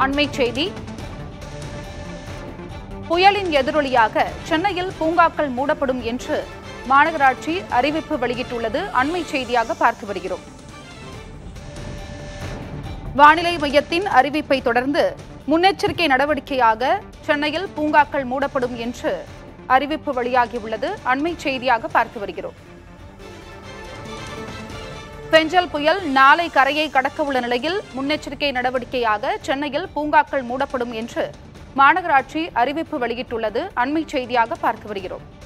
அண்மை செய்தி புயலின் எதிரொலியாக சென்னையில் பூங்காக்கள் மூடப்படும் என்று மாநகராட்சி அறிவிப்பு வெளியிட்டுள்ளது அண்மை செய்தியாக பார்த்து வருகிறோம் வானிலை மையத்தின் அறிவிப்பை தொடர்ந்து முன்னெச்சரிக்கை நடவடிக்கையாக சென்னையில் பூங்காக்கள் மூடப்படும் என்று அறிவிப்பு வெளியாகியுள்ளது அண்மை செய்தியாக பார்த்து வருகிறோம் பெஞ்சல் புயல் நாளை கரையை கடக்க உள்ள நிலையில் முன்னெச்சரிக்கை நடவடிக்கையாக சென்னையில் பூங்காக்கள் மூடப்படும் என்று மாநகராட்சி அறிவிப்பு வெளியிட்டுள்ளது அண்மை செய்தியாக பார்த்து வருகிறோம்